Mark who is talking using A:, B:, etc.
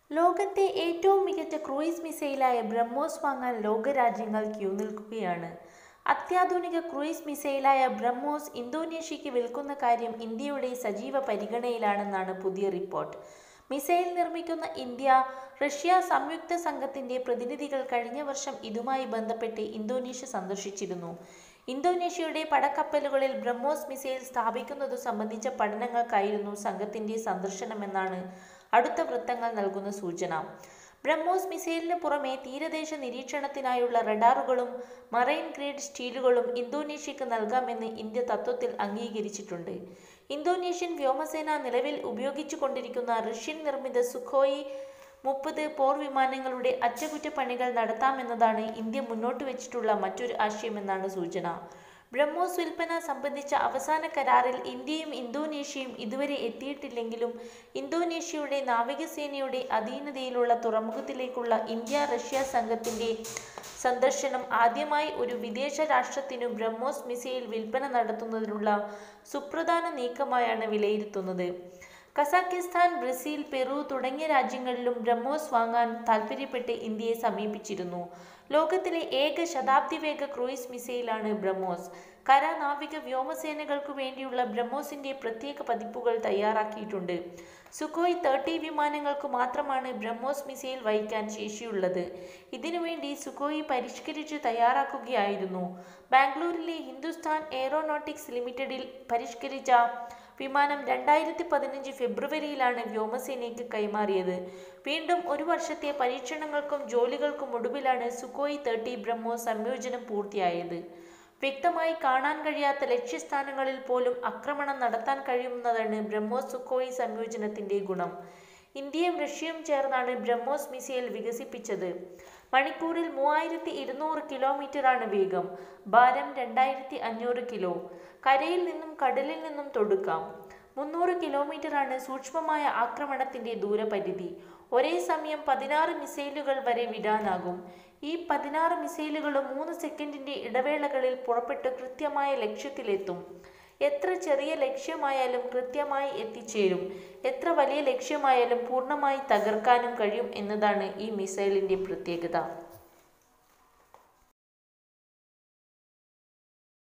A: ലോകത്തെ ഏറ്റവും മികച്ച ക്രൂയിസ് മിസൈലായ ബ്രഹ്മോസ് വാങ്ങാൻ ലോകരാജ്യങ്ങൾ ക്യൂ നിൽക്കുകയാണ് അത്യാധുനിക ക്രൂയിസ് മിസൈലായ ബ്രഹ്മോസ് ഇന്തോനേഷ്യയ്ക്ക് വിൽക്കുന്ന കാര്യം ഇന്ത്യയുടെ സജീവ പരിഗണനയിലാണെന്നാണ് പുതിയ റിപ്പോർട്ട് മിസൈൽ നിർമ്മിക്കുന്ന ഇന്ത്യ റഷ്യ സംയുക്ത സംഘത്തിന്റെ പ്രതിനിധികൾ കഴിഞ്ഞ വർഷം ഇതുമായി ബന്ധപ്പെട്ട് ഇന്തോനേഷ്യ സന്ദർശിച്ചിരുന്നു ഇന്തോനേഷ്യയുടെ പടക്കപ്പലുകളിൽ ബ്രഹ്മോസ് മിസൈൽ സ്ഥാപിക്കുന്നതു സംബന്ധിച്ച പഠനങ്ങൾക്കായിരുന്നു സംഘത്തിന്റെ സന്ദർശനമെന്നാണ് അടുത്ത വൃത്തങ്ങൾ നൽകുന്ന സൂചന ബ്രഹ്മോസ് മിസൈലിന് പുറമെ തീരദേശ നിരീക്ഷണത്തിനായുള്ള റഡാറുകളും മറൈൻ ഗ്രേഡ് സ്റ്റീലുകളും ഇന്തോനേഷ്യക്ക് നൽകാമെന്ന് ഇന്ത്യ തത്വത്തിൽ അംഗീകരിച്ചിട്ടുണ്ട് ഇന്തോനേഷ്യൻ വ്യോമസേന നിലവിൽ ഉപയോഗിച്ചുകൊണ്ടിരിക്കുന്ന റഷ്യൻ നിർമ്മിത സുഖോയി മുപ്പത് പോർ വിമാനങ്ങളുടെ അറ്റകുറ്റപ്പണികൾ നടത്താമെന്നതാണ് ഇന്ത്യ മുന്നോട്ട് വെച്ചിട്ടുള്ള മറ്റൊരു ആശയമെന്നാണ് സൂചന ബ്രഹ്മോസ് വിൽപ്പന സംബന്ധിച്ച അവസാന കരാറിൽ ഇന്ത്യയും ഇന്തോനേഷ്യയും ഇതുവരെ എത്തിയിട്ടില്ലെങ്കിലും ഇന്തോനേഷ്യയുടെ നാവികസേനയുടെ അധീനതയിലുള്ള തുറമുഖത്തിലേക്കുള്ള ഇന്ത്യ റഷ്യ സംഘത്തിന്റെ സന്ദർശനം ആദ്യമായി ഒരു വിദേശ രാഷ്ട്രത്തിനു ബ്രഹ്മോസ് മിസൈൽ വിൽപ്പന നടത്തുന്നതിനുള്ള സുപ്രധാന നീക്കമായാണ് വിലയിരുത്തുന്നത് കസാക്കിസ്ഥാൻ ബ്രസീൽ പെറു തുടങ്ങിയ രാജ്യങ്ങളിലും ബ്രഹ്മോസ് വാങ്ങാൻ താൽപ്പര്യപ്പെട്ട് ഇന്ത്യയെ സമീപിച്ചിരുന്നു ലോകത്തിലെ ഏക ശതാബ്ദി വേഗ ക്രൂയിസ് മിസൈലാണ് ബ്രഹ്മോസ് കര നാവിക വ്യോമസേനകൾക്കു വേണ്ടിയുള്ള ബ്രഹ്മോസിന്റെ പ്രത്യേക പതിപ്പുകൾ തയ്യാറാക്കിയിട്ടുണ്ട് സുഖോയ് തേർട്ടി വിമാനങ്ങൾക്ക് മാത്രമാണ് ബ്രഹ്മോസ് മിസൈൽ വഹിക്കാൻ ശേഷിയുള്ളത് ഇതിനുവേണ്ടി സുഖോയ് പരിഷ്കരിച്ച് തയ്യാറാക്കുകയായിരുന്നു ബാംഗ്ലൂരിലെ ഹിന്ദുസ്ഥാൻ എയറോനോട്ടിക്സ് ലിമിറ്റഡിൽ പരിഷ്കരിച്ച വിമാനം രണ്ടായിരത്തി പതിനഞ്ച് ഫെബ്രുവരിയിലാണ് വ്യോമസേനയ്ക്ക് കൈമാറിയത് വീണ്ടും ഒരു വർഷത്തെ പരീക്ഷണങ്ങൾക്കും ജോലികൾക്കും ഒടുവിലാണ് സുഖോയ് തേർട്ടി ബ്രഹ്മോസ് സംയോജനം പൂർത്തിയായത് വ്യക്തമായി കാണാൻ കഴിയാത്ത ലക്ഷ്യസ്ഥാനങ്ങളിൽ പോലും ആക്രമണം നടത്താൻ കഴിയുന്നതാണ് ബ്രഹ്മോസ് സുഖോയ് സംയോജനത്തിന്റെ ഗുണം ഇന്ത്യയും റഷ്യയും ചേർന്നാണ് ബ്രഹ്മോസ് മിസൈൽ വികസിപ്പിച്ചത് മണിക്കൂറിൽ മൂവായിരത്തി ഇരുന്നൂറ് കിലോമീറ്ററാണ് വേഗം ഭാരം രണ്ടായിരത്തി അഞ്ഞൂറ് കിലോ കരയിൽ നിന്നും കടലിൽ നിന്നും തൊടുക്കാം മുന്നൂറ് കിലോമീറ്ററാണ് സൂക്ഷ്മമായ ആക്രമണത്തിന്റെ ദൂരപരിധി ഒരേ സമയം പതിനാറ് മിസൈലുകൾ വരെ വിടാനാകും ഈ പതിനാറ് മിസൈലുകളും മൂന്ന് സെക്കൻഡിന്റെ ഇടവേളകളിൽ പുറപ്പെട്ട് കൃത്യമായ ലക്ഷ്യത്തിലെത്തും എത്ര ചെറിയ ലക്ഷ്യമായാലും കൃത്യമായി എത്തിച്ചേരും എത്ര വലിയ ലക്ഷ്യമായാലും പൂർണ്ണമായി തകർക്കാനും കഴിയും എന്നതാണ് ഈ മിസൈലിന്റെ പ്രത്യേകത